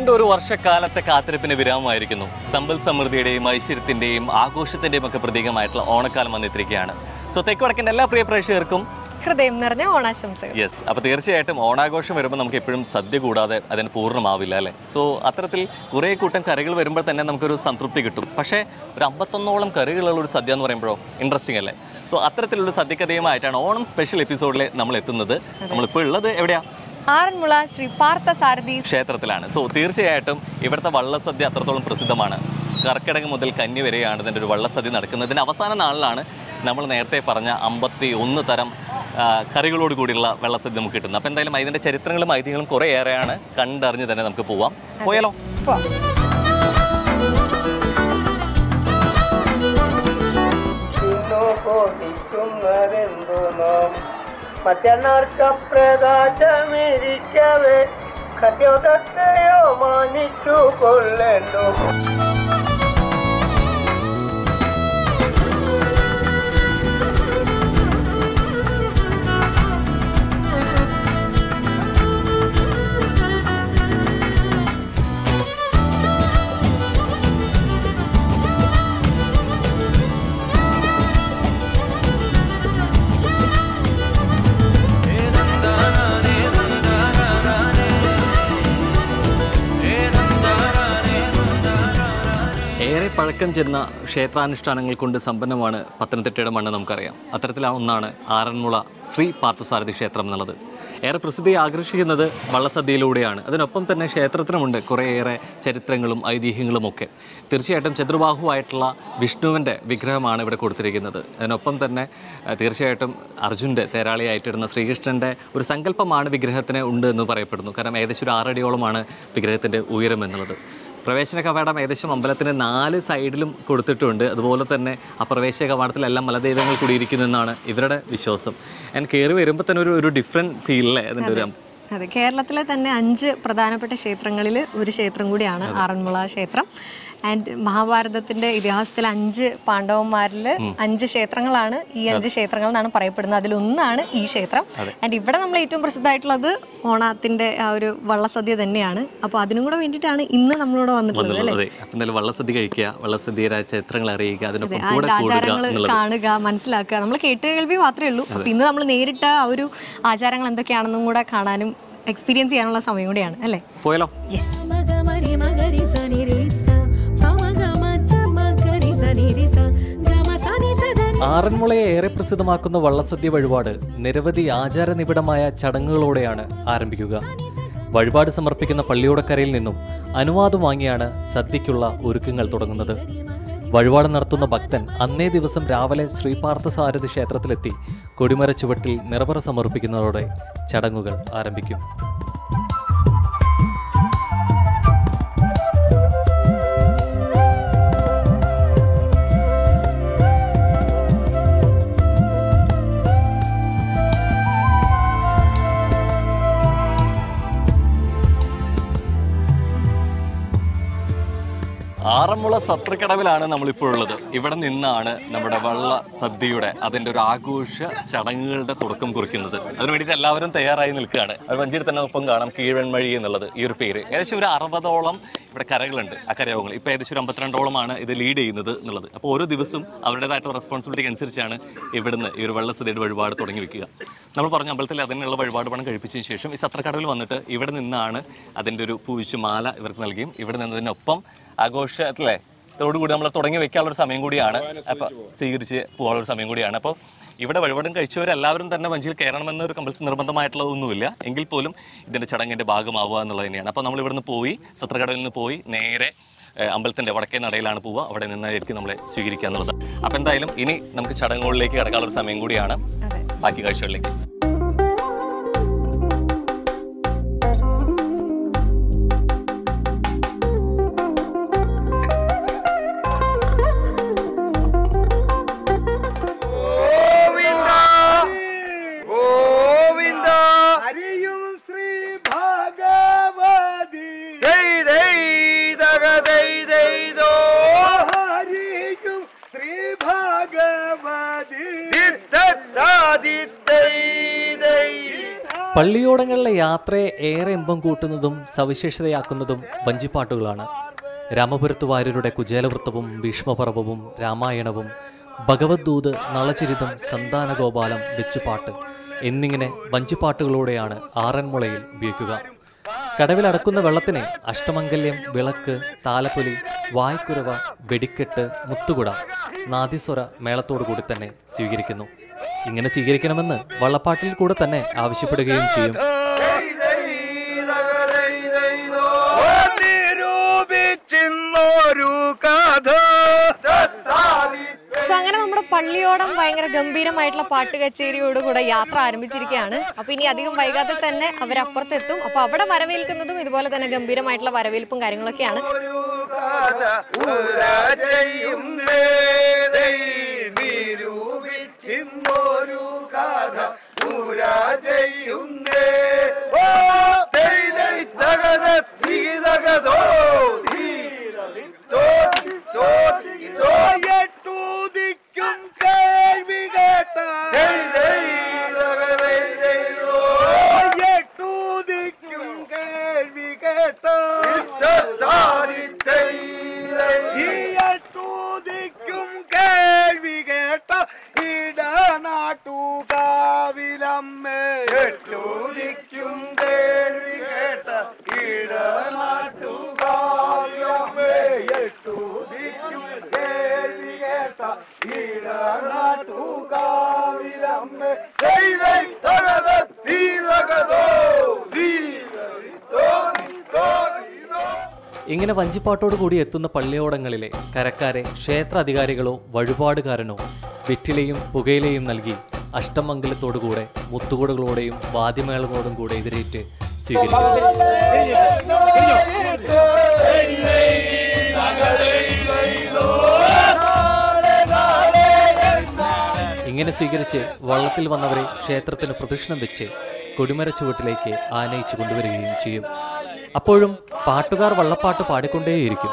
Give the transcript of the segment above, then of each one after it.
നീണ്ട ഒരു വർഷക്കാലത്തെ കാത്തിരിപ്പിന് വിരാമമായിരിക്കുന്നു സമ്പൽ സമൃദ്ധിയുടെയും ഐശ്വര്യത്തിന്റെയും ആഘോഷത്തിന്റെയും ഒക്കെ പ്രതീകമായിട്ടുള്ള ഓണക്കാലം വന്നിരിക്കുകയാണ് സോ തെക്കുവടക്കിന്റെ എല്ലാ പ്രിയ പ്രേക്ഷകർക്കും ഹൃദയം നിറഞ്ഞ ഓണാശംസകൾ യെസ് അപ്പോൾ തീർച്ചയായിട്ടും ഓണാഘോഷം വരുമ്പോൾ നമുക്ക് എപ്പോഴും സദ്യ കൂടാതെ അതിന് പൂർണ്ണമാവില്ല അല്ലേ സോ അത്തരത്തിൽ കുറേ കൂട്ടം കറികൾ വരുമ്പോൾ തന്നെ നമുക്കൊരു സംതൃപ്തി കിട്ടും പക്ഷേ ഒരു അമ്പത്തൊന്നോളം കറികളുള്ള ഒരു സദ്യ എന്ന് പറയുമ്പോഴോ ഇൻട്രസ്റ്റിംഗ് അല്ലേ സോ അത്തരത്തിലുള്ള സദ്യക്കഥയുമായിട്ടാണ് ഓണം സ്പെഷ്യൽ എപ്പിസോഡിൽ നമ്മൾ എത്തുന്നത് നമ്മളിപ്പോൾ ഉള്ളത് എവിടെയാ ആറന്മുള ശ്രീ പാർത്ഥ സാരഥി ക്ഷേത്രത്തിലാണ് സോ തീർച്ചയായിട്ടും ഇവിടുത്തെ വള്ളസദ്യ അത്രത്തോളം പ്രസിദ്ധമാണ് കർക്കിടകം മുതൽ കന്നി വരെയാണ് ഇതിൻ്റെ ഒരു വള്ളസദ്യ നടക്കുന്നതിന് അവസാന നാളിലാണ് നമ്മൾ നേരത്തെ പറഞ്ഞ അമ്പത്തി ഒന്ന് തരം ആ, കറികളോട് കൂടിയുള്ള വെള്ളസദ്യ നമുക്ക് കിട്ടുന്നത് അപ്പോൾ എന്തായാലും അതിൻ്റെ ചരിത്രങ്ങളും ഐതിഹ്യങ്ങളും കുറേ ഏറെയാണ് കണ്ടറിഞ്ഞ് തന്നെ നമുക്ക് പോവാം പോയാലോ പോവാം. ഇന്നു കൊതിക്കുന്നതെന്തു നാം മറ്റന്നാർക്കപ്രകാശമിരിക്കവേ കഥയോദത്തെയോ മാനിച്ചു കൊള്ളേണ്ടു ഏറെ പഴക്കം ചെന്ന ക്ഷേത്രാനുഷ്ഠാനങ്ങൾ കൊണ്ട് സമ്പന്നമാണ് പത്തനംതിട്ടയുടെ മണ്ണ് നമുക്കറിയാം അത്തരത്തിലാണ് ഒന്നാണ് ആറന്മുള ശ്രീ പാർത്ഥസാരഥി ക്ഷേത്രം എന്നുള്ളത് ഏറെ പ്രസിദ്ധി ആകർഷിക്കുന്നത് വള്ളസദ്യയിലൂടെയാണ് അതിനൊപ്പം തന്നെ ക്ഷേത്രത്തിനുമുണ്ട് കുറേയേറെ ചരിത്രങ്ങളും ഐതിഹ്യങ്ങളും ഒക്കെ തീർച്ചയായിട്ടും ചതുർബാഹുവായിട്ടുള്ള വിഷ്ണുവിൻ്റെ വിഗ്രഹമാണ് ഇവിടെ കൊടുത്തിരിക്കുന്നത് അതിനൊപ്പം തന്നെ ആ, തീർച്ചയായിട്ടും അർജുൻ്റെ തേരാളിയായിട്ടിരുന്ന ശ്രീകൃഷ്ണൻ്റെ ഒരു സങ്കല്പമാണ് വിഗ്രഹത്തിന് ഉണ്ട് എന്ന് പറയപ്പെടുന്നു കാരണം ഏകദേശം ഒരു ആറടിയോളമാണ് വിഗ്രഹത്തിൻ്റെ ഉയരം എന്നുള്ളത് പ്രവേശന കവാടം ഏകദേശം അമ്പലത്തിന് നാല് സൈഡിലും കൊടുത്തിട്ടുണ്ട് അതുപോലെ തന്നെ ആ പ്രവേശന കവാടത്തിലെല്ലാം മലദൈവങ്ങൾ കൂടിയിരിക്കുന്നു എന്നാണ് ഇവരുടെ വിശ്വാസം ഞാൻ കയറി വരുമ്പോൾ തന്നെ ഒരു ഒരു ഡിഫറെൻറ്റ് ഫീലല്ലേ അതിൻ്റെ ഒരു അതെ കേരളത്തിലെ തന്നെ അഞ്ച് പ്രധാനപ്പെട്ട ക്ഷേത്രങ്ങളിൽ ഒരു ക്ഷേത്രം കൂടിയാണ് ആറന്മുള ക്ഷേത്രം ആൻഡ് മഹാഭാരതത്തിന്റെ ഇതിഹാസത്തിൽ അഞ്ച് പാണ്ഡവന്മാരിൽ അഞ്ച് ക്ഷേത്രങ്ങളാണ് ഈ അഞ്ച് ക്ഷേത്രങ്ങൾ എന്നാണ് പറയപ്പെടുന്നത് അതിലൊന്നാണ് ഈ ക്ഷേത്രം ആൻഡ് ഇവിടെ നമ്മൾ ഏറ്റവും പ്രസിദ്ധമായിട്ടുള്ളത് ഓണത്തിന്റെ ആ ഒരു വള്ളസദ്യ തന്നെയാണ് അപ്പോൾ അതിനും കൂടെ വേണ്ടിയിട്ടാണ് ഇന്ന് നമ്മളിവിടെ വന്നിട്ടുള്ളത് അല്ലേ അതെ അപ്പം എന്തായാലും വള്ളസദ്യ കഴിക്കുക വള്ളസദ്യയുടെ ചരിത്രങ്ങൾ അറിയിക്കുക അതിനൊപ്പം ആ കൂടെ കൂടുക ആചാരങ്ങൾ എന്നുള്ളത് കാണുക മനസ്സിലാക്കുക നമ്മൾ കേട്ട് കേൾവി മാത്രമേ ഉള്ളൂ അപ്പൊ ഇന്ന് നമ്മൾ നേരിട്ട ആ ഒരു ആചാരങ്ങൾ എന്തൊക്കെയാണെന്നും കൂടെ കാണാനും എക്സ്പീരിയൻസ് ചെയ്യാനുള്ള സമയം കൂടിയാണ് അല്ലേ പോയാലോ യെസ് మగమరి మగరి సని రి స పమగమ మగరి సని రి స గమ సని సదని ആറന്മുളയെ ഏറെ പ്രസിദ്ധമാക്കുന്ന വള്ളസദ്യ വഴിപാട് നിരവധി ആചാര നിബിഡമായ ചടങ്ങുകളോടെയാണ് ആരംഭിക്കുക വഴിപാട് സമർപ്പിക്കുന്ന പള്ളിയോടക്കരയിൽ നിന്നും അനുവാദം വാങ്ങിയാണ് സദ്യയ്ക്കുള്ള ഒരുക്കങ്ങൾ തുടങ്ങുന്നത് വഴിപാട് നടത്തുന്ന ഭക്തൻ അന്നേ ദിവസം രാവിലെ ശ്രീപാർത്ഥസാരഥി ക്ഷേത്രത്തിലെത്തി കൊടിമര ചുവട്ടിൽ നിറപറ സമർപ്പിക്കുന്നതോടെ ചടങ്ങുകൾ ആരംഭിക്കും ആറന്മുള സത്രക്കടവിലാണ് നമ്മളിപ്പോൾ ഉള്ളത് ഇവിടെ നിന്നാണ് നമ്മുടെ വള്ള സദ്യയുടെ അതിൻ്റെ ഒരു ആഘോഷ ചടങ്ങുകളുടെ തുടക്കം കുറിക്കുന്നത് അതിനു വേണ്ടിയിട്ട് എല്ലാവരും തയ്യാറായി നിൽക്കുകയാണ് അത് വഞ്ചിയിൽ തന്നെ ഒപ്പം കാണാം കീഴ്വെൺമഴി എന്നുള്ളത് ഈ ഒരു പേര് ഏകദേശം ഒരു അറുപതോളം ഇവിടെ കരകളുണ്ട് ആ കരയോഗങ്ങൾ ഇപ്പോൾ ഏകദേശം ഒരു അമ്പത്തിരണ്ടോളമാണ് ഇത് ലീഡ് ചെയ്യുന്നത് എന്നുള്ളത് അപ്പോൾ ഓരോ ദിവസവും അവരുടേതായിട്ടുള്ള റെസ്പോൺസിബിലിറ്റി അനുസരിച്ചാണ് ഇവിടുന്ന് ഈ ഒരു വള്ളസദ്യയുടെ വഴിപാട് തുടങ്ങി വെക്കുക നമ്മൾ പറഞ്ഞ അമ്പലത്തിൽ അതിനുള്ള വഴിപാട് പണം കഴിപ്പിച്ചതിന് ശേഷം ഈ സത്രക്കടവിൽ വന്നിട്ട് ഇവിടെ നിന്നാണ് അതിൻ്റെ ഒരു പൂവിച്ച് മാല ഇവർക്ക് നൽകിയും ഇവിടെ നിന്നതിനൊപ്പം ആഘോഷത്തിലെ തോടുകൂടി നമ്മൾ തുടങ്ങി വെക്കാനുള്ള ഒരു സമയം കൂടിയാണ് അപ്പോൾ സ്വീകരിച്ച് പോകാനുള്ള ഒരു സമയം കൂടിയാണ് അപ്പോൾ ഇവിടെ വഴിപാടും കഴിച്ചവരെല്ലാവരും തന്നെ വഞ്ചിയിൽ കയറണമെന്ന ഒരു കമ്പൽസറി നിർബന്ധമായിട്ടുള്ളതൊന്നുമില്ല എങ്കിൽ പോലും ഇതിൻ്റെ ചടങ്ങിൻ്റെ ഭാഗമാവുക എന്നുള്ളത് തന്നെയാണ് അപ്പോൾ നമ്മൾ ഇവിടുന്ന് പോയി സത്രകടവിൽ നിന്ന് പോയി നേരെ ഏഹ്, അമ്പലത്തിൻ്റെ വടക്കേ നടയിലാണ് പോവുക അവിടെ നിന്നായിരിക്കും നമ്മളെ സ്വീകരിക്കുക എന്നുള്ളത് അപ്പോൾ എന്തായാലും ഇനി നമുക്ക് ചടങ്ങുകളിലേക്ക് കിടക്കാനുള്ള ഒരു സമയം കൂടിയാണ് അതെ ബാക്കി കാഴ്ചകളിലേക്ക് ഗോവിന്ദ ഗോവിന്ദ ഹരിയും ശ്രീ ഭഗവതി ദൈ ദൈ ദഗ ദൈ ദൈ ദോ ഹരിയും ശ്രീ ഭഗവതി ദിത്തത്താ ദിത്തൈ ദൈ പള്ളിയോടങ്ങളിലെ യാത്രയെ ഏറെ ഇമ്പം കൂട്ടുന്നതും സവിശേഷതയാക്കുന്നതും വഞ്ചിപ്പാട്ടുകളാണ് രാമപുരത്ത് വാര്യരുടെ കുചേലവൃത്തവും ഭീഷ്മപർവവും രാമായണവും ഭഗവദ്ദൂത് നളചരിതം സന്താനഗോപാലം വെച്ചുപാട്ട് എന്നിങ്ങനെ വഞ്ചിപ്പാട്ടുകളോടെയാണ് ആറന്മുളയിൽ ഉപയോഗിക്കുക കടവിലടക്കുന്ന വെള്ളത്തിനെ അഷ്ടമംഗല്യം വിളക്ക് താലപ്പൊലി വായ്ക്കുരവ വെടിക്കെട്ട് മുത്തുകുട നാദിസ്വര മേളത്തോടു കൂടി തന്നെ സ്വീകരിക്കുന്നു ഇങ്ങനെ സ്വീകരിക്കണമെന്ന് വള്ളപ്പാട്ടിൽ കൂടെ തന്നെ ആവശ്യപ്പെടുകയും ചെയ്യും നിരൂപിച്ചിന്നൊരു കഥ സോ അങ്ങനെ നമ്മുടെ പള്ളിയോടം ഭയങ്കര ഗംഭീരമായിട്ടുള്ള പാട്ട് കച്ചേരിയോടുകൂടെ യാത്ര ആരംഭിച്ചിരിക്കുകയാണ് അപ്പൊ ഇനി അധികം വൈകാതെ തന്നെ അവരപ്പുറത്തെത്തും അപ്പൊ അവിടെ വരവേൽക്കുന്നതും ഇതുപോലെ തന്നെ ഗംഭീരമായിട്ടുള്ള വരവേൽപ്പും കാര്യങ്ങളൊക്കെയാണ് ഒരു കഥ ഉര ചെയ്യുന്നേ നിരൂപിച്ചിന്നൊരു കഥ ഉര ചെയ്യുന്നേ ഓ ദൈ ദൈ തകത തീതകതോ ും കേൾവി കേട്ട എട്ടുദിക്കും കേൾവി കേട്ട ഈ എട്ടുദിക്കും കേൾവി കേട്ട ഇടനാട്ടുകാവിലമ്മേ എട്ടുദിക്കും കേൾവി കേട്ട ഇടനാട്ടുകാവിലമ്മേ എട്ടുദിക്കും കേൾവി കേട്ട ഇടനാട്ടുകാവിലമ്മേ ദൈവൈ തകത തീരകതോ തീരതോ തീരതോ ഇങ്ങനെ വഞ്ചിപ്പാട്ടോടു കൂടി എത്തുന്ന പള്ളിയോടങ്ങളിലെ കരക്കാരെ ക്ഷേത്ര അധികാരികളോ വഴിപാടുകാരനോ വെറ്റിലയും പുകയിലയും നൽകി അഷ്ടമംഗലത്തോടുകൂടെ മുത്തുകൂടകളോടെയും വാദ്യമേളങ്ങളോടും കൂടെ എതിരേറ്റ് സ്വീകരിക്കുന്നു ഇങ്ങനെ സ്വീകരിച്ച് വള്ളത്തിൽ വന്നവരെ ക്ഷേത്രത്തിന് പ്രദക്ഷിണം വെച്ച് കൊടിമര ചുവട്ടിലേക്ക് ആനയിച്ചു കൊണ്ടുവരികയും ചെയ്യും അപ്പോഴും പാട്ടുകാർ വള്ളപ്പാട്ട് പാടിക്കൊണ്ടേയിരിക്കും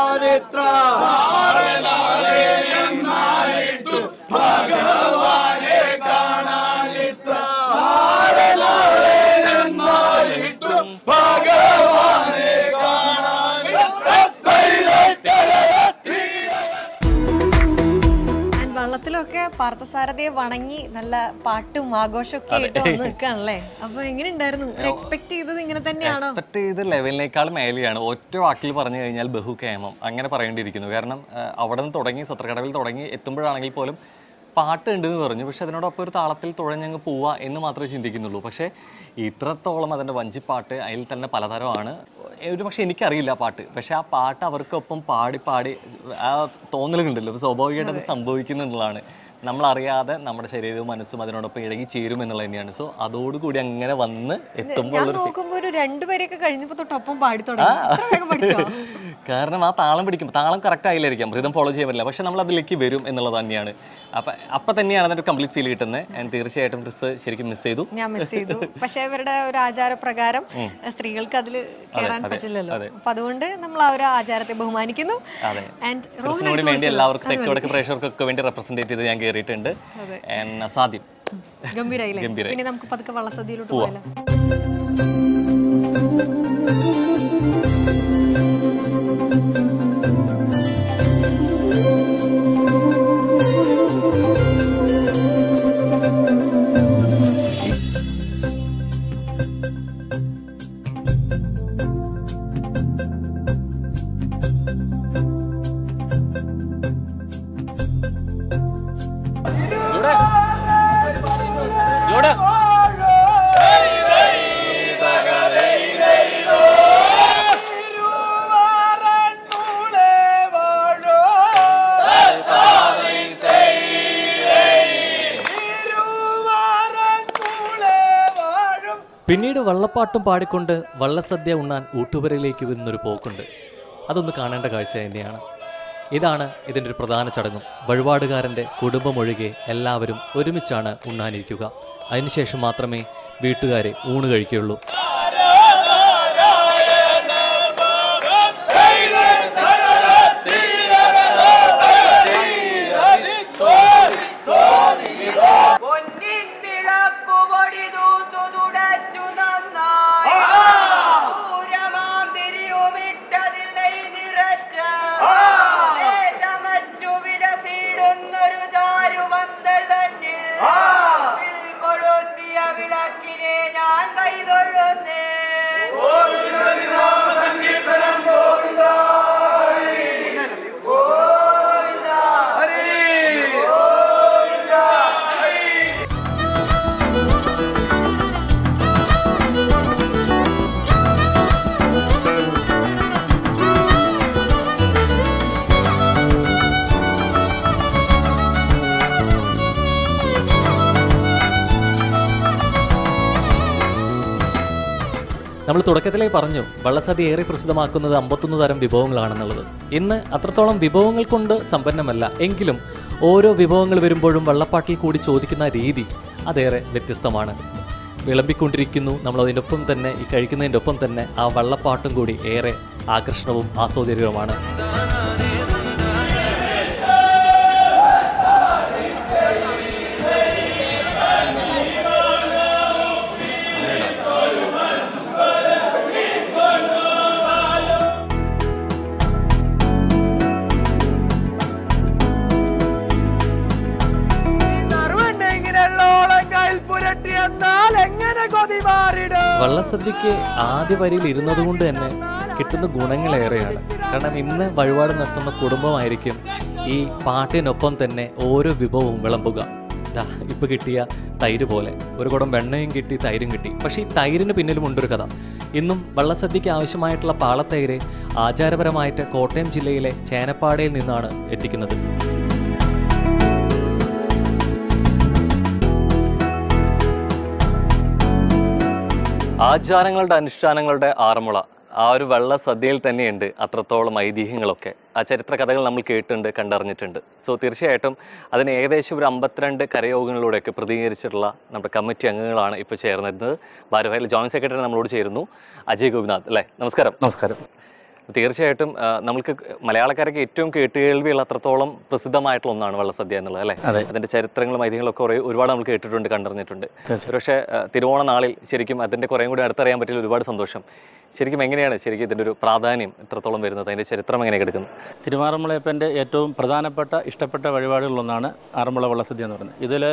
And വള്ളത്തിലൊക്കെ പാർത്ഥസാരഥിയെ വണങ്ങി നല്ല പാട്ടും ആഘോഷമൊക്കെ ആയിട്ട് വന്ന് നിൽക്കുകയാണല്ലേ അപ്പൊ എങ്ങനെ ഉണ്ടായിരുന്നു എക്സ്പെക്ട് ചെയ്തത് ഇങ്ങനെ തന്നെയാണോ എക്സ്പെക്ട് ചെയ്ത ലെവലിനേക്കാൾ മേലെയാണ് ഒറ്റ വാക്കിൽ പറഞ്ഞു കഴിഞ്ഞാൽ ബഹുക്ഷേമം അങ്ങനെ പറയേണ്ടിയിരിക്കുന്നു കാരണം ആ, അവിടെ നിന്ന് തുടങ്ങി സത്രക്കടവിൽ തുടങ്ങി എത്തുമ്പോഴാണെങ്കിൽ പോലും പാട്ട് ഉണ്ടെന്ന് പറഞ്ഞു പക്ഷെ അതിനോടൊപ്പം ഒരു താളത്തിൽ തുഴഞ്ഞങ്ങ് പോവുക എന്ന് മാത്രമേ ചിന്തിക്കുന്നുള്ളൂ പക്ഷേ ഇത്രത്തോളം അതിൻ്റെ വഞ്ചിപ്പാട്ട് അതിൽ തന്നെ പലതരമാണ് ഒരു പക്ഷേ എനിക്കറിയില്ല പാട്ട് പക്ഷെ ആ പാട്ട് അവർക്കൊപ്പം പാടി പാടി ആ തോന്നലുണ്ടല്ലോ സ്വാഭാവികമായിട്ട് അത് സംഭവിക്കുന്നുള്ളതാണ് നമ്മളറിയാതെ നമ്മുടെ ശരീരവും മനസ്സും അതിനോടൊപ്പം ഇഴകി ചേരും എന്നുള്ളത് തന്നെയാണ് സോ അതോടുകൂടി അങ്ങനെ വന്ന് എത്തുമ്പോൾ ഞാൻ നോക്കുമ്പോ ഒരു രണ്ടുപേരെയൊക്കെ കഴിഞ്ഞപ്പോ തൊട്ടൊപ്പം പാടി തുടങ്ങി അത്ര വേഗം പഠിച്ചോ കാരണം ആ താളം പിടിക്കുമ്പോൾ താളം കറക്റ്റ് ആയില്ലായിരിക്കാം റിതം ഫോളോ ചെയ്യാൻ പറ്റില്ല പക്ഷെ നമ്മൾ അതിലേക്ക് വരും എന്നുള്ളത് തന്നെയാണ് അപ്പം അപ്പം തന്നെയാണ് അതിൻ്റെ കംപ്ലീറ്റ് ഫീൽ കിട്ടുന്നത് ഞാൻ തീർച്ചയായിട്ടും ഡ്രസ്സ് ശരിക്കും മിസ് ചെയ്തു ഞാൻ മിസ് ചെയ്തു പക്ഷെ ഇവരുടെ ഒരു ആചാരപ്രകാരം സ്ത്രീകൾക്ക് അതിൽ കയറാൻ പറ്റില്ലല്ലോ അപ്പൊ അതുകൊണ്ട് നമ്മൾ ആ ഒരു ആചാരത്തെ ബഹുമാനിക്കുന്നു അതെ ആൻഡ് ഡ്രസ്സിന് വേണ്ടി എല്ലാവർക്കും തെക്ക് വടക്ക് പ്രേക്ഷകർക്കൊക്കെ വേണ്ടി റെപ്രസെൻറ്റേറ്റ് ചെയ്ത് ഞാൻ കയറിയിട്ടുണ്ട് And സാധ്യം ഗംഭീരായില്ലേ ഗംഭീരായി. പിന്നെ നമുക്ക് പതുക്കെ വള്ളസദ്യയിലോട്ട് പോയാലോ ഇവിടെ ഇവിടെ പിന്നീട് വള്ളപ്പാട്ടും പാടിക്കൊണ്ട് വള്ളസദ്യ ഉണ്ണാൻ ഊട്ടുപുരയിലേക്ക് വരുന്നൊരു പോക്കുണ്ട് അതൊന്ന് കാണേണ്ട കാഴ്ച തന്നെയാണ് ഇതാണ് ഇതിൻ്റെ ഒരു പ്രധാന ചടങ്ങും വഴിപാടുകാരൻ്റെ കുടുംബമൊഴികെ എല്ലാവരും ഒരുമിച്ചാണ് ഉണ്ണാനിരിക്കുക അതിനുശേഷം മാത്രമേ വീട്ടുകാരെ ഊണ് കഴിക്കുകയുള്ളൂ പൊന്നിൻ വിളക്കുപൊടി തൂത്തു തുടച്ചു നമ്മൾ തുടക്കത്തിലേ പറഞ്ഞു വള്ളസദ്യ ഏറെ പ്രസിദ്ധമാക്കുന്നത് അമ്പത്തൊന്ന് തരം വിഭവങ്ങളാണെന്നുള്ളത് ഇന്ന് അത്രത്തോളം വിഭവങ്ങൾ കൊണ്ട് സമ്പന്നമല്ല എങ്കിലും ഓരോ വിഭവങ്ങൾ വരുമ്പോഴും വള്ളപ്പാട്ടിൽ കൂടി ചോദിക്കുന്ന രീതി അതേറെ വ്യത്യസ്തമാണ് വിളമ്പിക്കൊണ്ടിരിക്കുന്നു നമ്മൾ അതിൻ്റെ ഒപ്പം തന്നെ ഈ കഴിക്കുന്നതിൻ്റെ ഒപ്പം തന്നെ ആ വള്ളപ്പാട്ടും കൂടി ഏറെ ആകർഷണവും ആസ്വാദ്യകരവുമാണ് നറുവെണ്ണെങ്കിനെല്ലോളം കയ്യിൽ പുരട്ടിയെന്നാൽ എങ്ങനെ കൊതി മാറിടും വള്ളസദ്യക്ക് ആദ്യ വരിയിൽ ഇരുന്നത് കൊണ്ട് തന്നെ കിട്ടുന്ന ഗുണങ്ങളേറെയാണ് കാരണം ഇന്ന് വഴിപാട് നടത്തുന്ന കുടുംബമായിരിക്കും ഈ പാട്ടിനൊപ്പം തന്നെ ഓരോ വിഭവവും വിളമ്പുക ദാ ഇപ്പൊ കിട്ടിയ തൈര് പോലെ ഒരു കുടം വെണ്ണയും കിട്ടി തൈരും കിട്ടി പക്ഷേ ഈ തൈരിന് പിന്നിലും ഉണ്ടൊരു കഥ ഇന്നും വള്ളസദ്യക്ക് ആവശ്യമായിട്ടുള്ള പാളത്തൈര് ആചാരപരമായിട്ട് കോട്ടയം ജില്ലയിലെ ചേനപ്പാടയിൽ നിന്നാണ് എത്തിക്കുന്നത് ആചാരങ്ങളുടെ അനുഷ്ഠാനങ്ങളുടെ ആറന്മുള ആ ഒരു വെള്ള സദ്യയിൽ തന്നെയുണ്ട് അത്രത്തോളം ഐതിഹ്യങ്ങളൊക്കെ ആ ചരിത്ര കഥകൾ നമ്മൾ കേട്ടിട്ടുണ്ട് കണ്ടറിഞ്ഞിട്ടുണ്ട് സോ തീർച്ചയായിട്ടും അതിന് ഏകദേശം ഒരു അമ്പത്തിരണ്ട് കരയോഗങ്ങളിലൂടെയൊക്കെ പ്രതികരിച്ചിട്ടുള്ള നമ്മുടെ കമ്മിറ്റി അംഗങ്ങളാണ് ഇപ്പോൾ ചേർന്നിരുന്നത് ഭാരവാഹിയിൽ ജോയിന്റ് സെക്രട്ടറി നമ്മളോട് ചേരുന്നു അജയ് ഗോപിനാഥ് അല്ലേ നമസ്കാരം നമസ്കാരം തീർച്ചയായിട്ടും ആ, നമുക്ക് മലയാളക്കാർക്ക് ഏറ്റവും കേട്ടുകേൾവിയുള്ള അത്രത്തോളം പ്രസിദ്ധമായിട്ടുള്ള ഒന്നാണ് വള്ളസദ്യ എന്നുള്ളത് അല്ലേ അതെ. അതിന്റെ ചരിത്രങ്ങളും ഐതിഹ്യങ്ങളും ഒക്കെ കുറേ ഒരുപാട് നമ്മൾ കേട്ടിട്ടുണ്ട് കണ്ടറിഞ്ഞിട്ടുണ്ട് പക്ഷേ തിരുവോണ നാളിൽ ശരിക്കും അതിന്റെ കുറേയും കൂടി അടുത്തറിയാൻ പറ്റിയ ഒരുപാട് സന്തോഷം ശരിക്കും എങ്ങനെയാണ് ശരിക്കും ഇതിന്റെ ഒരു പ്രാധാന്യം എത്രത്തോളം വരുന്നത് അതിന്റെ ചരിത്രം എങ്ങനെ കിടക്കുന്നത് തിരുവാറന്മുളയപ്പൻ്റെ ഏറ്റവും പ്രധാനപ്പെട്ട ഇഷ്ടപ്പെട്ട വഴിപാടുകളിലൊന്നാണ് ആറന്മുള വള്ളസദ്യ എന്ന് പറയുന്നത് ഇതിൽ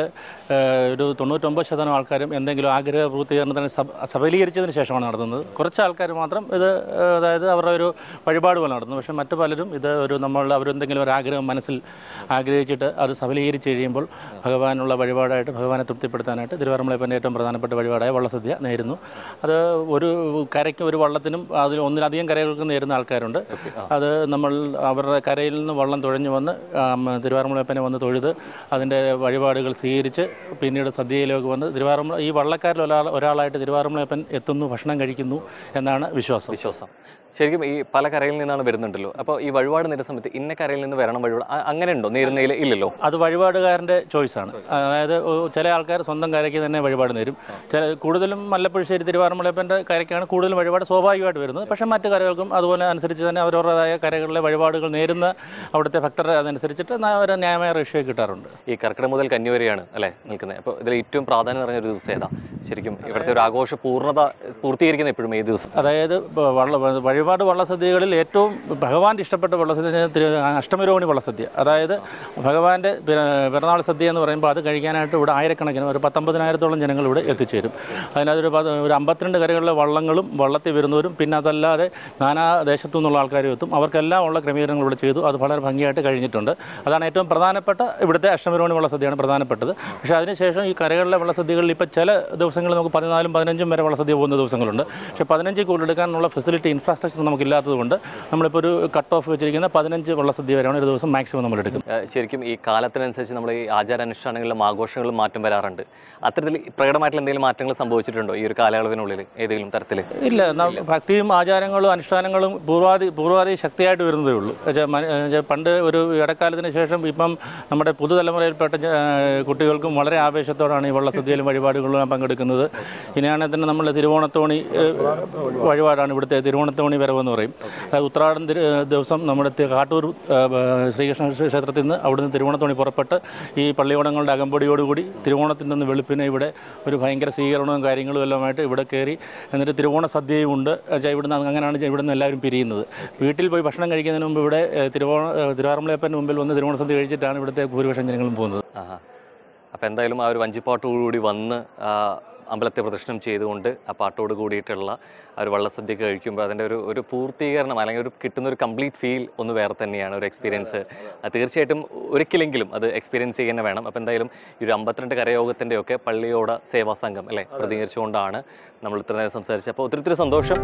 ഒരു തൊണ്ണൂറ്റൊമ്പത് ശതമാനം ആൾക്കാരും എന്തെങ്കിലും ആഗ്രഹ പൂർത്തീകരണത്തിന് സബ സബലീകരിച്ചതിന് ശേഷമാണ് നടത്തുന്നത് കുറച്ച് ആൾക്കാർ മാത്രം ഇത് ഏഹ്, അതായത് അവരുടെ ഒരു വഴിപാട് പോലെ നടത്തുന്നു പക്ഷേ മറ്റു പലരും ഇത് ഒരു നമ്മൾ അവരെന്തെങ്കിലും ഒരു ആഗ്രഹം മനസ്സിൽ ആഗ്രഹിച്ചിട്ട് അത് സബലീകരിച്ച് കഴിയുമ്പോൾ ഭഗവാനുള്ള വഴിപാടായിട്ട് ഭഗവാനെ തൃപ്തിപ്പെടുത്താനായിട്ട് തിരുവാറന്മുളയപ്പൻ്റെ ഏറ്റവും പ്രധാനപ്പെട്ട വഴിപാടായ വള്ളസദ്യ നേരുന്നു അത് ഒരു കരയ്ക്ക് ഒരു വള്ളത്തിനും അതിൽ ഒന്നിലധികം കരകൾക്ക് നേരുന്ന ആൾക്കാരുണ്ട് അത് നമ്മൾ അവരുടെ കരയിൽ നിന്ന് വള്ളം തുഴഞ്ഞു വന്ന് ആം, തിരുവാറന്മുളയപ്പനെ വന്ന് തൊഴുത് അതിൻ്റെ വഴിപാടുകൾ സ്വീകരിച്ച് പിന്നീട് സദ്യയിലേക്ക് വന്ന് തിരുവാറന്മുള ഈ വള്ളക്കാരിൽ ഒരാൾ ഒരാളായിട്ട് തിരുവാറന്മുളയപ്പൻ എത്തുന്നു ഭക്ഷണം കഴിക്കുന്നു എന്നാണ് വിശ്വാസം വിശ്വാസം ശരിക്കും ഈ പല കരയിൽ നിന്നാണ് വരുന്നുണ്ടല്ലോ അപ്പോൾ ഈ വഴിപാട് നേരുന്ന സമയത്ത് ഇന്ന കരയിൽ നിന്ന് വരണം വഴിപാട് അ- അങ്ങനെ ഉണ്ടോ നേരുന്നതിൽ ഇല്ലല്ലോ അത് വഴിപാടുകാരൻ്റെ ചോയ്സാണ് അതായത് ഒ- ചില ആൾക്കാർ സ്വന്തം കരയ്ക്ക് തന്നെ വഴിപാട് നേരും ചില കൂടുതലും മല്ലപ്പുഴശ്ശേരി തിരുവാറന്മുളയപ്പൻ്റെ കരയ്ക്കാണ് കൂടുതലും വഴിപാട് സ്വാഭാവികമായിട്ട് വരുന്നത് പക്ഷേ മറ്റ് കരകൾക്കും അതുപോലെ അനുസരിച്ച് തന്നെ അവരവരുടേതായ കരകളിലെ വഴിപാടുകൾ നേരുന്ന അവിടുത്തെ ഭക്തരുടെ അതനുസരിച്ചിട്ട് ന- ഒരു ന്യായമായ റേഷ്യോ കിട്ടാറുണ്ട് ഈ കർക്കിടക മുതൽ കന്നി വരെയാണ് അല്ലേ നിൽക്കുന്നത് അപ്പോൾ ഇതിൽ ഏറ്റവും പ്രാധാന്യം നിറഞ്ഞ ഒരു ദിവസം ഏതാ ശരിക്കും ഇവിടുത്തെ ഒരു ആഘോഷ പൂർണ്ണത പൂർത്തീകരിക്കുന്ന എപ്പോഴും ഏത് ദിവസം അതായത് ഇപ്പൊ വള്ള വഴിപാട് വള്ളസദ്യകളിൽ ഏറ്റവും ഭഗവാന്റെ ഇഷ്ടപ്പെട്ട വള്ളസദ്യ എന്ന് വെച്ചാൽ തിരു- അഷ്ടമിരോഹിണി വള്ളസദ്യ അതായത് ഭഗവാന്റെ പിറ- പിറന്നാൾ സദ്യ എന്ന് പറയുമ്പോൾ അത് കഴിക്കാനായിട്ട് ഇവിടെ ആയിരക്കണക്കിന് ഒരു പത്തൊമ്പതിനായിരത്തോളം ജനങ്ങൾ ഇവിടെ എത്തിച്ചേരും അതിനകത്തൊരു പത്- ഒരു അമ്പത്തിരണ്ട് കരകളിലെ വള്ളങ്ങളും വള്ളത്തിൽ വരുന്നവരും പിന്നെ അതല്ലാതെ നാനാ ദേശത്തു നിന്നുള്ള ആൾക്കാരും എത്തും അവർക്കെല്ലാം ഉള്ള ക്രമീകരണങ്ങൾ ഇവിടെ ചെയ്തു അത് വളരെ ഭംഗിയായിട്ട് കഴിഞ്ഞിട്ടുണ്ട് അതാണ് ഏറ്റവും പ്രധാനപ്പെട്ട ഇവിടുത്തെ അഷ്ടമിരോഹിണി വള്ളസദ്യയാണ് പ്രധാനപ്പെട്ടത് പക്ഷേ അതിനുശേഷം ഈ കരകളിലെ വള്ളസദ്യകളിൽ ഇപ്പോൾ ചില ദിവസങ്ങളിൽ നമുക്ക് പതിനാലും പതിനഞ്ചും വരെ വള്ളസദ്യ പോകുന്ന ദിവസങ്ങളുണ്ട് പക്ഷേ പതിനഞ്ച് കൂടുതൽ എടുക്കാനുള്ള ഫെസിലിറ്റി ഇൻഫ്രാസ്ട്രക്ചർ നമുക്കില്ലാത്തതുകൊണ്ട് നമ്മളിപ്പോൾ ഒരു കട്ട് ഓഫ് വെച്ചിരിക്കുന്ന പതിനഞ്ച് വള്ളസദ്യ വരെയാണ് ഒരു ദിവസം മാക്സിമം നമ്മൾ എടുക്കുന്നത് ഏഹ് ശരിക്കും ഈ കാലത്തിനനുസരിച്ച് നമ്മൾ ഈ ആചാരാനുഷ്ഠാനങ്ങളിലും ആഘോഷങ്ങളിലും മാറ്റം വരാറുണ്ട് അത്തരത്തിൽ പ്രകടമായിട്ടുള്ള എന്തെങ്കിലും മാറ്റങ്ങൾ സംഭവിച്ചിട്ടുണ്ടോ ഈ ഒരു കാലയളവിനുള്ളിൽ ഏതെങ്കിലും തരത്തിൽ ഇല്ല ന- ഭക്തിയും ആചാരങ്ങളും അനുഷ്ഠാനങ്ങളും പൂർവാദി പൂർവാദി ശക്തിയായിട്ട് വരുന്നതേ ഉള്ളൂ എന്നുവെച്ചാൽ മന- എന്നുവെച്ചാൽ പണ്ട് ഒരു ഇടക്കാലത്തിന് ശേഷം ഇപ്പം നമ്മുടെ പുതുതലമുറയിൽപ്പെട്ട ജ- കുട്ടികൾക്കും വളരെ ആവേശത്തോടാണ് ഈ വള്ളസദ്യയിലും വഴിപാടുകളിലും പങ്കെടുക്കുന്നത് ഇനിയാണെങ്കിൽ തന്നെ നമ്മൾ തിരുവോണത്തോണി ഏഹ്, വഴിപാടാണ് ഇവിടുത്തെ തിരുവോണത്തോണി വരവെന്ന് പറയും അത് ഉത്രാടം തിരു- ദിവസം നമ്മുടെ തി- കാട്ടൂർ ഏഹ്, ശ്രീകൃഷ്ണ ക്ഷേത്രത്തിൽ നിന്ന് അവിടുന്ന് തിരുവോണത്തോണി പുറപ്പെട്ട് ഈ പള്ളിയോടങ്ങളുടെ അകമ്പടിയോടുകൂടി തിരുവോണത്തിൻ്റെ ഒന്ന് വെളുപ്പിനെ ഇവിടെ ഒരു ഭയങ്കര സ്വീകരണവും കാര്യങ്ങളും എല്ലാമായിട്ട് ഇവിടെ കയറി എന്നിട്ട് തിരുവോണ സദ്യയും ഉണ്ട് എന്നുവെച്ചാൽ ഇവിടുന്ന് അങ്ങനെയാണ് ഇവിടുന്ന് എല്ലാവരും പിരിയുന്നത് വീട്ടിൽ പോയി ഭക്ഷണം കഴിക്കുന്നതിന് മുമ്പ് ഇവിടെ ഏഹ്, തിരുവോണ ഏഹ്, തിരുവാറന്മുളയപ്പൻ്റെ മുമ്പിൽ വന്ന് തിരുവോണ സദ്യ കഴിച്ചിട്ടാണ് ഇവിടുത്തെ ഭൂരിപക്ഷം ജനങ്ങളും പോകുന്നത് ആഹാ അപ്പം എന്തായാലും ആ ഒരു വഞ്ചിപ്പാട്ടോടുകൂടി വന്ന് ആ, അമ്പലത്തെ പ്രദർശനം ചെയ്തുകൊണ്ട് ആ പാട്ടോട് കൂടിയിട്ടുള്ള ആ ഒരു വള്ളസദ്യ കഴിക്കുമ്പോൾ അതിൻ്റെ ഒരു ഒരു പൂർത്തീകരണം അല്ലെങ്കിൽ ഒരു കിട്ടുന്ന ഒരു കംപ്ലീറ്റ് ഫീൽ ഒന്ന് വേറെ തന്നെയാണ് ഒരു എക്സ്പീരിയൻസ് തീർച്ചയായിട്ടും ഒരിക്കലെങ്കിലും അത് എക്സ്പീരിയൻസ് ചെയ്യുക തന്നെ വേണം അപ്പോൾ എന്തായാലും ഈ ഒരു അമ്പത്തിരണ്ട് കരയോഗത്തിൻ്റെ ഒക്കെ പള്ളിയോട സേവാ സംഘം അല്ലേ പ്രതികരിച്ചുകൊണ്ടാണ് നമ്മൾ ഇത്ര നേരം സംസാരിച്ചത് അപ്പോൾ ഒത്തിരി ഒത്തിരി സന്തോഷം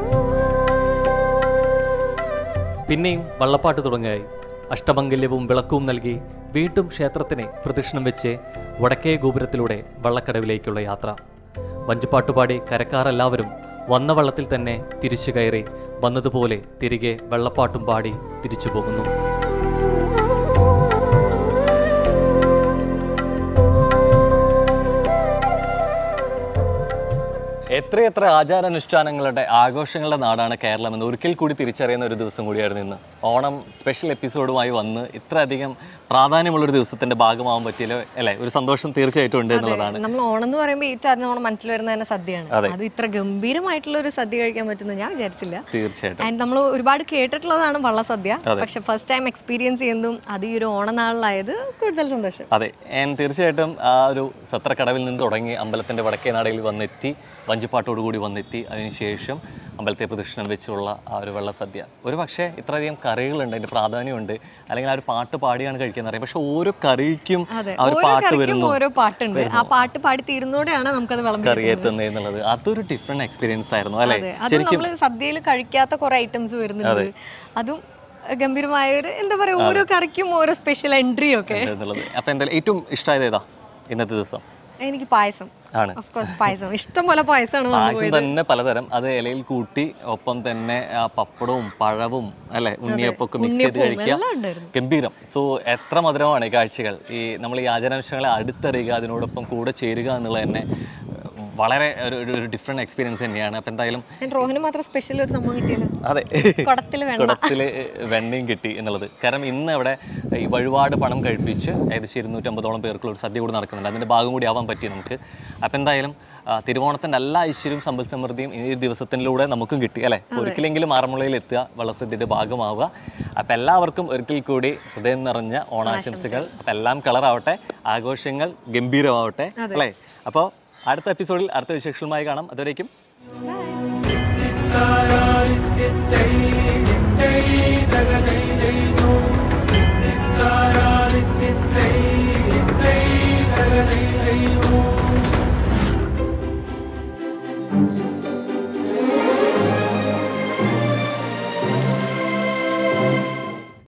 പിന്നെയും വള്ളപ്പാട്ട് തുടങ്ങായി അഷ്ടമംഗല്യവും വിളക്കും നൽകി വീണ്ടും ക്ഷേത്രത്തിനെ പ്രദക്ഷിണം വെച്ച് വടക്കേ ഗോപുരത്തിലൂടെ വള്ളക്കടവിലേക്കുള്ള യാത്ര വഞ്ചിപ്പാട്ടുപാടി കരക്കാരെല്ലാവരും വന്ന വള്ളത്തിൽ തന്നെ തിരിച്ചു കയറി വന്നതുപോലെ തിരികെ വെള്ളപ്പാട്ടും പാടി തിരിച്ചു പോകുന്നു എത്രയെത്ര ആചാരാനുഷ്ഠാനങ്ങളുടെ ആഘോഷങ്ങളുടെ നാടാണ് കേരളം എന്ന് ഒരിക്കൽ കൂടി തിരിച്ചറിയുന്ന ഒരു ദിവസം കൂടിയായിരുന്നു ഇന്ന് ഓണം സ്പെഷ്യൽ എപ്പിസോഡുമായി വന്ന് ഇത്രയധികം പ്രാധാന്യമുള്ളൊരു ദിവസത്തിന്റെ ഭാഗമാവാൻ പറ്റിയല്ലോ അല്ലേ ഒരു സന്തോഷം തീർച്ചയായിട്ടും ഉണ്ട് എന്നുള്ളതാണ് നമ്മൾ ഓണം എന്ന് പറയുമ്പോൾ ഏറ്റവും ആദ്യം നമ്മുടെ മനസ്സിൽ വരുന്ന തന്നെ സദ്യയാണ് അതെ. അത് ഇത്ര ഗംഭീരമായിട്ടുള്ള ഒരു സദ്യ കഴിക്കാൻ പറ്റുമെന്ന് ഞാൻ വിചാരിച്ചില്ല തീർച്ചയായിട്ടും ആൻഡ് നമ്മൾ ഒരുപാട് കേട്ടിട്ടുള്ളതാണ് വള്ളസദ്യ പക്ഷെ ഫസ്റ്റ് ടൈം എക്സ്പീരിയൻസ് ചെയ്യുന്നതും അത് ഈ ഒരു ഓണനാളിലായത് കൂടുതൽ സന്തോഷം അതെ ഞാൻ തീർച്ചയായിട്ടും ആ ഒരു സത്രക്കടവിൽ നിന്ന് തുടങ്ങി അമ്പലത്തിന്റെ വടക്കേ നടയിൽ വന്നെത്തി വഞ്ചിപ്പാട്ടോട് കൂടി വന്നെത്തി അതിനുശേഷം അമ്പലത്തെ പ്രദക്ഷിണം വെച്ചുള്ള ആ ഒരു വെള്ളസദ്യ ഒരു പക്ഷേ ഇത്രയധികം കറികളുണ്ട് അതിന്റെ പ്രാധാന്യമുണ്ട് അല്ലെങ്കിൽ ആ ഒരു പാട്ട് പാടിയാണ് കഴിക്കുന്നത് അറിയാം പക്ഷെ ഓരോ കറിക്കും അതെ ആ ഒരു ഓരോ പാട്ട് കറിക്കും വരുന്നു ഓരോ പാട്ടുണ്ട് ആ പാട്ട് പാടി തീരുന്നോടെയാണ് നമുക്കത് വിളമ്പി കറി എത്തുന്നത് എന്നുള്ളത് അതൊരു ഡിഫറെന്റ് എക്സ്പീരിയൻസ് ആയിരുന്നു അല്ലേ അതെ അത് നമ്മൾ സദ്യയിൽ കഴിക്കാത്ത കുറെ ഐറ്റംസ് വരുന്നുണ്ട് അതും ഗംഭീരമായ ഒരു എന്താ പറയാ ഓരോ കറിക്കും ഓരോ സ്പെഷ്യൽ എൻട്രി ഒക്കെ എന്നുള്ളത് അപ്പൊ എന്തായാലും ഏറ്റവും ഇഷ്ടമായത് ഏതാ ഇന്നത്തെ ദിവസം എനിക്ക് പായസം ആണ് ഓഫ് കോഴ്സ് പായസം ഇഷ്ടം പോലെ പായസമാണ് വന്നു പായസം തന്നെ പലതരം അത് ഇലയിൽ കൂട്ടി ഒപ്പം തന്നെ ആ പപ്പടവും പഴവും അല്ലെ ഉണ്ണിയപ്പൊക്കെ മിക്സ് ചെയ്ത് കഴിക്കുക എല്ലാം ഉണ്ടായിരുന്നു ഗംഭീരം സോ എത്ര മധുരമാണ് ഈ കാഴ്ചകൾ ഈ നമ്മൾ ഈ ആചാരാനുഷ്ഠാനങ്ങളെ അടുത്തറിയുക അതിനോടൊപ്പം കൂടെ ചേരുക എന്നുള്ളത് തന്നെ വളരെ ഒരു ഒരു- ഒരു ഡിഫറെൻറ്റ് എക്സ്പീരിയൻസ് തന്നെയാണ് അപ്പം എന്തായാലും ഞാൻ റോഹന് മാത്രം സ്പെഷ്യൽ ഒരു സംഭവം കിട്ടിയല്ലോ അതെ കുടത്തിൽ വെണ്ണ കുടത്തിൽ വെണ്ണയും കിട്ടി എന്നുള്ളത് കാരണം ഇന്ന് അവിടെ ഈ വഴിപാട് പണം കഴിപ്പിച്ച് ഏകദേശം ഇരുന്നൂറ്റമ്പതോളം പേർക്കുള്ള ഒരു സദ്യ കൂടി നടക്കുന്നുണ്ട് അതിൻ്റെ ഭാഗം കൂടി ആവാൻ പറ്റി നമുക്ക് അപ്പം എന്തായാലും ആ, തിരുവോണത്തിൻ്റെ എല്ലാ ഐശ്വര്യവും സമ്പൽ സമൃദ്ധിയും ഈ ഒരു ദിവസത്തിലൂടെ നമുക്കും കിട്ടി അല്ലേ ഒരിക്കലെങ്കിലും ആറന്മുളയിൽ എത്തുക വള്ളസദ്യയുടെ ഭാഗമാവുക അപ്പം എല്ലാവർക്കും ഒരിക്കൽ കൂടി ഹൃദയം നിറഞ്ഞ ഓണാശംസകൾ അപ്പം എല്ലാം കളറാവട്ടെ ആഘോഷങ്ങൾ ഗംഭീരമാവട്ടെ അല്ലേ അപ്പോൾ അടുത്ത എപ്പിസോഡിൽ അടുത്ത വിശേഷങ്ങളുമായി കാണാം അതുവരേക്കും തൈ